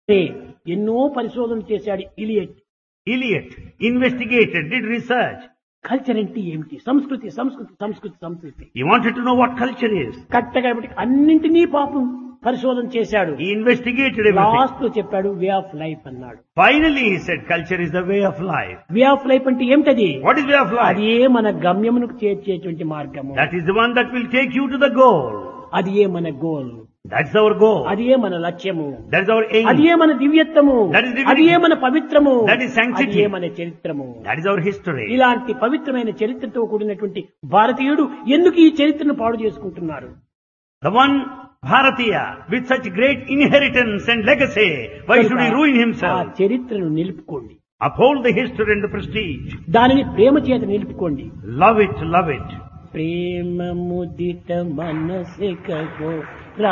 ఎన్నో పరిశోధనలు చేశాడు Eliot Eliot investigated, did research. Culture అంటే ఏమిటి సంస్కృతి సంస్కృతి సంస్కృతి సంస్కృతి He wanted to know what culture is. Correct కాబట్టి అన్నింటినీ పాపం పరిశోధన చేశాడు He investigated everything. లాస్ట్ లో చెప్పాడు వే ఆఫ్ లైఫ్ అన్నాడు Finally, he said, culture is the way of life. Way of life అంటే ఏమిటది What is way of life? అది ఏ మన గమ్యమునకు చేర్చేటువంటి మార్గము That is the one that will take you to the goal. అది ఏ మన goal That's our goal. అది ఏ మన లక్ష్యము That is our అది aim. ఏ మన దివ్యత్వము That is divinity. అది ఏ మన పవిత్రము That is sanctity. అది ఏ మన చరిత్రము That is our history. ఇలాంటి పవిత్రమైన చరిత్రతో కూడినటువంటి భారతీయుడు ఎందుకు ఈ చరిత్రను పాడు చేసుకుంటున్నారు The one Bharatiya with such great inheritance and legacy, why should he ruin ఆ himself? చరిత్రను నిలుపుకోండి Uphold the history and the prestige. దానిని ప్రేమ చేత నిలుపుకోండి Love it, love it. ప్రేమ ముదిత మనసే కహో